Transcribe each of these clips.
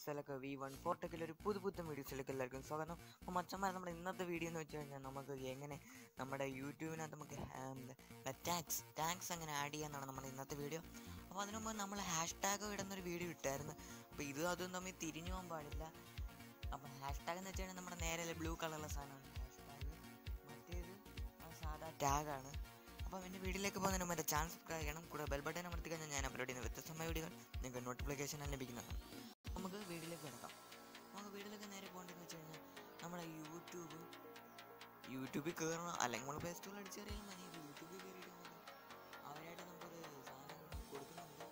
അസലൊക്കെ V one ഫോർട്ടൊക്കെ ഒരു പുതു പുത്തൻ വീഡിയോസിലേക്ക് എല്ലാവർക്കും സ്വാഗതം അപ്പോൾ മച്ചന്മാർ നമ്മുടെ ഇന്നത്തെ വീഡിയോ എന്ന് വെച്ച് കഴിഞ്ഞാൽ നമുക്ക് എങ്ങനെ നമ്മുടെ യൂട്യൂബിനകത്ത് നമുക്ക് ടാക്സ് ടാക്സ് എങ്ങനെ ആഡ് ചെയ്യാന്നാണ് നമ്മുടെ ഇന്നത്തെ വീഡിയോ അപ്പോൾ അതിനു മുമ്പ് നമ്മൾ ഹാഷ് ടാഗ് ഇടുന്നൊരു വീഡിയോ ഇട്ടായിരുന്നു അപ്പോൾ ഇതും അതും തമ്മിൽ തിരിഞ്ഞു പോകാൻ പാടില്ല അപ്പോൾ ഹാഷ് ടാഗ് എന്ന് വെച്ച് കഴിഞ്ഞാൽ നമ്മുടെ നേരെ ബ്ലൂ കളറുള്ള സാധനമാണ് ഹാഷ് ടാഗ് മറ്റേത് ആ സാധാ ടാഗാണ് അപ്പോൾ എൻ്റെ വീഡിയോയിലേക്ക് പോകുന്നതിന് മുമ്പ് എൻ്റെ ചാനൽ സബ്സ്ക്രൈബ് ചെയ്യണം കൂടെ ബെൽ ബട്ടൺ അമർത്തി കഴിഞ്ഞാൽ ഞാൻ അപ്ലോഡ് ചെയ്യുന്ന വ്യത്യസ്തമായ വീഡിയോകൾ നിങ്ങൾക്ക് നോട്ടിഫിക്കേഷൻ ലഭിക്കുന്നതാണ് നമുക്ക് വീഡിയോയിലേക്ക് കിടക്കാം നമുക്ക് വീഡിയോയിലേക്ക് നേരെ പോകേണ്ടതെന്ന് വെച്ച് കഴിഞ്ഞാൽ നമ്മുടെ യൂട്യൂബ് യൂട്യൂബിൽ കയറണം അല്ലെങ്കിൽ നമ്മൾ പ്ലേ സ്റ്റോറിൽ അടിച്ചറിയാലും മതി ഇത് യൂട്യൂബിൽ കയറിയിട്ട് നമുക്ക് അവരായിട്ട് നമുക്കൊരു സാധനം കൊടുക്കുന്നുണ്ട്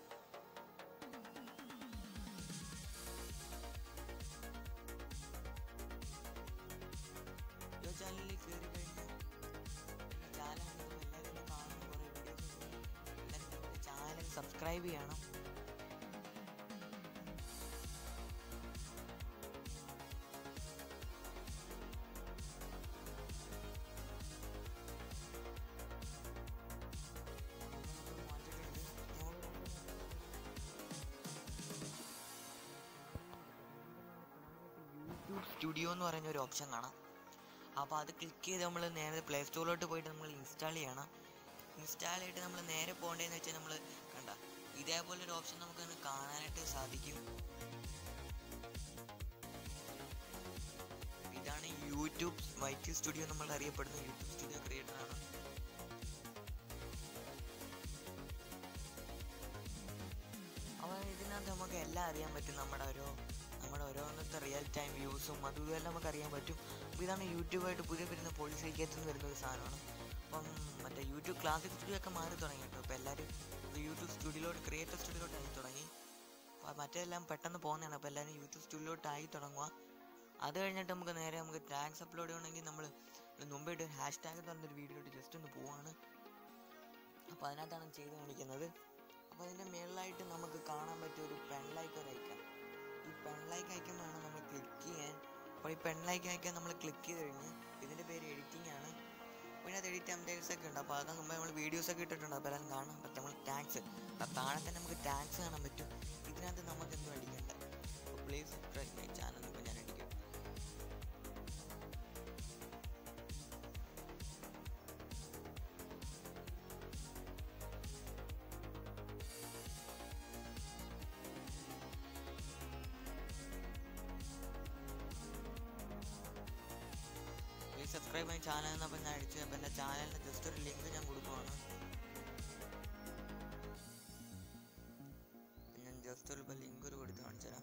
യോ ചാനലിൽ കയറി കഴിഞ്ഞാൽ ചാനലാണെങ്കിൽ എല്ലാവരും കാണുന്ന കുറേ വീഡിയോസ് എല്ലാവരും നമ്മുടെ ചാനൽ സബ്സ്ക്രൈബ് ചെയ്യണം യൂട്യൂബ് സ്റ്റുഡിയോ എന്ന് പറയുന്ന ഒരു ഓപ്ഷൻ കാണാം അപ്പോൾ അത് ക്ലിക്ക് ചെയ്ത് നമ്മൾ നേരെ പ്ലേ സ്റ്റോറിലോട്ട് പോയിട്ട് നമ്മൾ ഇൻസ്റ്റാൾ ചെയ്യണം ഇൻസ്റ്റാൾ ചെയ്തിട്ട് നമ്മൾ നേരെ പോകേണ്ടതെന്ന് വെച്ചാൽ നമ്മൾ കണ്ട ഇതേപോലെ ഒരു ഓപ്ഷൻ നമുക്ക് ഒന്ന് കാണാനായിട്ട് സാധിക്കും ഇതാണ് യൂട്യൂബ് വൈറ്റ് സ്റ്റുഡിയോ നമ്മൾ അറിയപ്പെടുന്ന യൂട്യൂബ് സ്റ്റുഡിയോ ക്രിയേറ്റർ ആണ് അപ്പോൾ ഇതിനകത്ത് നമുക്ക് എല്ലാം അറിയാൻ പറ്റും നമ്മുടെ ഓരോ നമ്മുടെ ഓരോന്നത്തെ റിയൽ ടൈം വ്യൂസും അതും ഇതെല്ലാം നമുക്ക് അറിയാൻ പറ്റും അപ്പോൾ ഇതാണ് യൂട്യൂബായിട്ട് പുതിയ വരുന്ന പോളിസിക്കകത്ത് നിന്ന് വരുന്ന ഒരു സാധനമാണ് അപ്പം മറ്റേ യൂട്യൂബ് ക്ലാസിക് സ്റ്റുഡിയോ ഒക്കെ മാറി തുടങ്ങി കേട്ടോ അപ്പോൾ എല്ലാവരും യൂട്യൂബ് സ്റ്റുഡിയോയിലോട്ട് ക്രിയേറ്റർ സ്റ്റുഡിയോയിലോട്ട് ആയി തുടങ്ങി അപ്പോൾ മറ്റെല്ലാം പെട്ടെന്ന് പോകുന്നതാണ് അപ്പോൾ എല്ലാവരും യൂട്യൂബ് സ്റ്റുഡിയോയിലോട്ട് ആയി തുടങ്ങുക അത് കഴിഞ്ഞിട്ട് നമുക്ക് നേരെ നമുക്ക് ടാഗ്സ് അപ്ലോഡ് ചെയ്യണമെങ്കിൽ നമ്മൾ മുമ്പായിട്ട് ഹാഷ് ടാഗ് പറഞ്ഞൊരു വീഡിയോയിലോട്ട് ജസ്റ്റ് ഒന്ന് പോവാണ് അപ്പോൾ അതിനകത്താണ് ചെയ്ത് കാണിക്കുന്നത് അപ്പോൾ അതിൻ്റെ മേളിലായിട്ട് നമുക്ക് കാണാൻ പറ്റിയ ഒരു പെൺലൈക്ക് ഒരു ഐക്കൺ ഈ പെൺലൈക്ക് ഐക്കൺ വേണം നമ്മൾ ക്ലിക്ക് ചെയ്യാൻ അപ്പോൾ ഈ പെൺലൈക്ക് ഐക്കൺ നമ്മൾ ക്ലിക്ക് ചെയ്ത് കഴിഞ്ഞ് ഇതിൻ്റെ പേര് എഡിറ്റിംഗ് ആണ് പിന്നെ അത് എഡിറ്റ് അപ്ഡേറ്റ്സ് ഒക്കെ ഉണ്ട് അപ്പോൾ അത് മുമ്പ് നമ്മൾ വീഡിയോസ് ഒക്കെ ഇട്ടിട്ടുണ്ട് അപ്പോൾ എല്ലാം കാണാൻ പറ്റും നമ്മൾ ടാക്സ് താഴെ തന്നെ നമുക്ക് ടാക്സ് കാണാൻ പറ്റും ഇതിനകത്ത് നമുക്ക് എന്തും അടിക്കണ്ട അപ്പോൾ പ്ലീസ് സബ്സ്ക്രൈബ് മൈ ചാനൽ ഇപ്പോൾ ഞാൻ അടിക്കും പ്ലീസ് സബ്സ്ക്രൈബ് മൈ ചാനൽ എന്നപ്പോൾ ഞാൻ അടിച്ചു അപ്പോൾ എൻ്റെ ചാനലിന് ജസ്റ്റ് ഒരു ലിങ്ക് ഞാൻ കൊടുക്കുവാണ് ഞാൻ ജസ്റ്റ് ഒരു ലിങ്ക് ഒരു കൊടുത്ത് കാണിച്ചുതരാം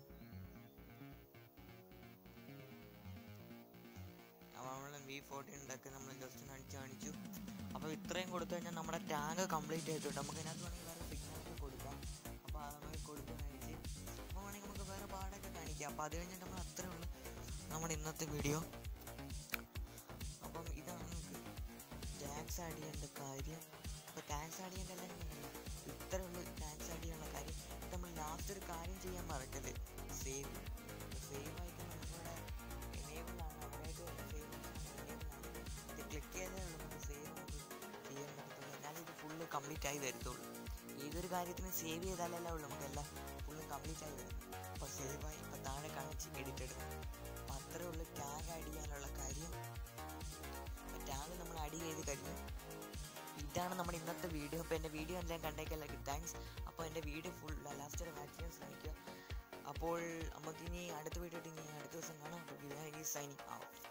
അപ്പോൾ നമ്മൾ വി ഫോർട്ടീൻ ഉണ്ടാക്കി നമ്മൾ ജസ്റ്റ് ഒന്ന് അടിച്ച് കാണിച്ചു അപ്പോൾ ഇത്രയും കൊടുത്തു കഴിഞ്ഞാൽ നമ്മുടെ ടാങ്ക് കംപ്ലീറ്റ് ആയിട്ടുണ്ട് നമുക്ക് ഇതിനകത്ത് വേണമെങ്കിൽ വേറെ സിഗ്നൽസ് കൊടുക്കാം അപ്പോൾ അത് നമുക്ക് കൊടുത്ത് കാണിച്ച് അപ്പോൾ വേണമെങ്കിൽ നമുക്ക് വേറെ പാടൊക്കെ കാണിക്കാം അപ്പോൾ അത് കഴിഞ്ഞിട്ട് നമ്മൾ അത്രേ ഉള്ളൂ നമ്മുടെ ഇന്നത്തെ വീഡിയോ അപ്പം ഇതാണ് നമുക്ക് ടാക്സ് ആഡ് ചെയ്യേണ്ട കാര്യം അപ്പോൾ ടാക്സ് ആഡ് ചെയ്യേണ്ട എല്ലാവരും ഉണ്ടല്ലോ ഇത്ര ഉള്ളൂ ടാക്സ് ആഡ് ചെയ്യാനുള്ള കാര്യം ഇത് നമ്മൾ ലാസ്റ്റ് ഒരു കാര്യം ചെയ്യാൻ മറക്കരുത് സേവ് സേവ് ആയിട്ട് നമുക്കിവിടെ എനേബിൾ ആണ് അവരായിട്ട് സേവ് എനേബിൾ ആണ് ഇത് ക്ലിക്ക് ചെയ്തേ ഉള്ളൂ നമുക്ക് സേവ് നമുക്ക് ചെയ്യാൻ പറ്റത്തുള്ളൂ എന്നാലും ഇത് ഫുള്ള് കംപ്ലീറ്റ് ആയി വരത്തുള്ളൂ ഏതൊരു കാര്യത്തിന് സേവ് ചെയ്താലല്ലേ ഉള്ളൂ നമുക്കെല്ലാം ഫുള്ള് കംപ്ലീറ്റ് ആയി വരും അപ്പോൾ സേവായി ഇപ്പോൾ താഴെ കാണിച്ച് എഡിറ്റഡ് അപ്പോൾ അത്രേ ഉള്ളൂ ടാഗ് ആഡ് ചെയ്യാനുള്ള കാര്യം ടാഗ് നമ്മൾ ആഡ് ചെയ്ത് കഴിഞ്ഞു ഇതാണ് നമ്മുടെ ഇന്നത്തെ വീഡിയോ അപ്പോൾ എൻ്റെ വീഡിയോ എല്ലാം കണ്ടേക്കല്ല താങ്ക്സ് അപ്പോൾ എൻ്റെ വീഡിയോ ഫുൾ ലാസ്റ്റ് വരെ വാച്ച് ചെയ്യാൻ ശ്രമിക്കുക അപ്പോൾ നമുക്കിനി അടുത്ത വീഡിയോ ഇനി അടുത്ത ദിവസം കാണാം അപ്പോൾ സൈനിങ് ആവും